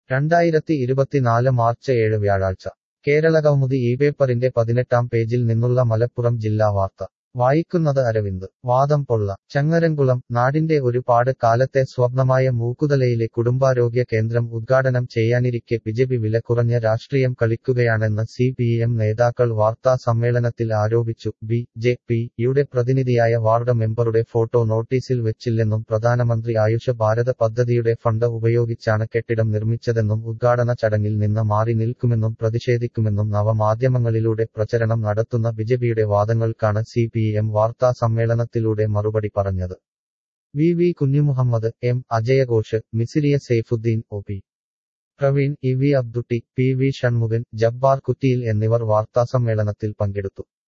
രണ്ടായിരത്തി ഇരുപത്തിനാല് മാർച്ച് ഏഴ് വ്യാഴാഴ്ച കേരളകൗമുദി ഈ പേപ്പറിന്റെ പതിനെട്ടാം പേജിൽ നിന്നുള്ള മലപ്പുറം ജില്ലാ വാർത്ത വായിക്കുന്നത് അരവിന്ദ് വാദം പൊള്ള ചങ്ങരംകുളം നാടിന്റെ ഒരുപാട് കാലത്തെ സ്വപ്നമായ മൂക്കുതലയിലെ കുടുംബാരോഗ്യ കേന്ദ്രം ഉദ്ഘാടനം ചെയ്യാനിരിക്കെ ബിജെപി വില കുറഞ്ഞ രാഷ്ട്രീയം കളിക്കുകയാണെന്ന് സി പി എം നേതാക്കൾ വാർത്താ സമ്മേളനത്തിൽ ആരോപിച്ചു ബി ജെ പി യുടെ പ്രതിനിധിയായ വാർഡ് മെമ്പറുടെ ഫോട്ടോ നോട്ടീസിൽ വെച്ചില്ലെന്നും പ്രധാനമന്ത്രി ആയുഷ ഭാരത പദ്ധതിയുടെ ഫണ്ട് ഉപയോഗിച്ചാണ് കെട്ടിടം നിർമ്മിച്ചതെന്നും ഉദ്ഘാടന ചടങ്ങിൽ നിന്ന് മാറി നിൽക്കുമെന്നും പ്രതിഷേധിക്കുമെന്നും നവമാധ്യമങ്ങളിലൂടെ പ്രചരണം നടത്തുന്ന ബിജെപിയുടെ വാദങ്ങൾക്കാണ് സി പി എം വാർത്താ സമ്മേളനത്തിലൂടെ മറുപടി പറഞ്ഞത് വി വി കുഞ്ഞുമുഹമ്മദ് എം അജയഘോഷ് Misiriya Saifuddin O P Praveen E V Abdutty P V Shanmughan Jabbar Kuttiyil എന്നിവർ വാർത്താസമ്മേളനത്തിൽ പങ്കെടുത്തു